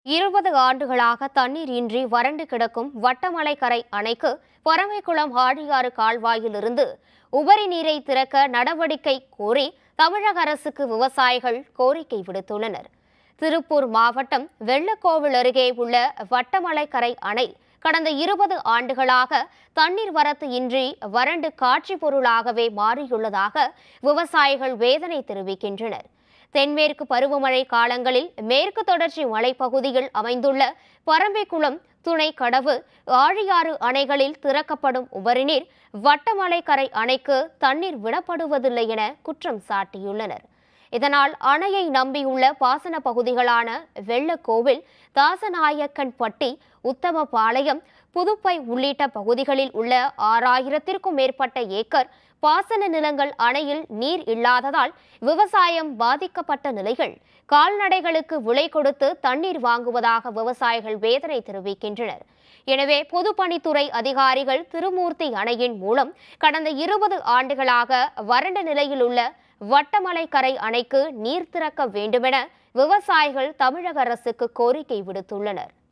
இருபது ஆண்டுகளாக தண்ணீர் இன்றி வறண்டு கிடக்கும் வட்டமலைக்கரை அணைக்கு பரமைக்குளம் ஆழியாறு கால்வாயிலிருந்து உபரி நீரை திறக்க நடவடிக்கை கோரி தமிழக அரசுக்கு விவசாயிகள் கோரிக்கை விடுத்துள்ளனர் திருப்பூர் மாவட்டம் வெள்ளக்கோவில் அருகே உள்ள வட்டமலைக்கரை அணை கடந்த இருபது ஆண்டுகளாக தண்ணீர் வரத்து இன்றி வறண்டு காட்சி பொருளாகவே மாறியுள்ளதாக விவசாயிகள் வேதனை தெரிவிக்கின்றனர் தென்மேற்கு பருவமழை காலங்களில் மேற்கு தொடர்ச்சி மலைப்பகுதியில் அமைந்துள்ள பரம்பிக்குளம் துணை கடவு ஆழியாறு அணைகளில் திறக்கப்படும் உபரிநீர் வட்டமலைக்கரை அணைக்கு தண்ணீர் விடப்படுவதில்லை என குற்றம் சாட்டியுள்ளனர் இதனால் அணையை நம்பியுள்ள பாசன பகுதிகளான வெள்ளக்கோவில் தாசநாயக்கன்பட்டி உத்தமபாளையம் புதுப்பை உள்ளிட்ட பகுதிகளில் உள்ள ஆறாயிரத்திற்கும் மேற்பட்ட ஏக்கர் பாசன நிலங்கள் அணையில் நீர் இல்லாததால் விவசாயம் பாதிக்கப்பட்ட நிலைகள் கால்நடைகளுக்கு விலை கொடுத்து தண்ணீர் வாங்குவதாக விவசாயிகள் வேதனை தெரிவிக்கின்றனர் எனவே பொதுப்பணித்துறை அதிகாரிகள் திருமூர்த்தி அணையின் மூலம் கடந்த இருபது ஆண்டுகளாக வறண்ட நிலையில் உள்ள வட்டமலைக்கரை அணைக்கு நீர் திறக்க வேண்டுமென விவசாயிகள் தமிழக அரசுக்கு கோரிக்கை விடுத்துள்ளனர்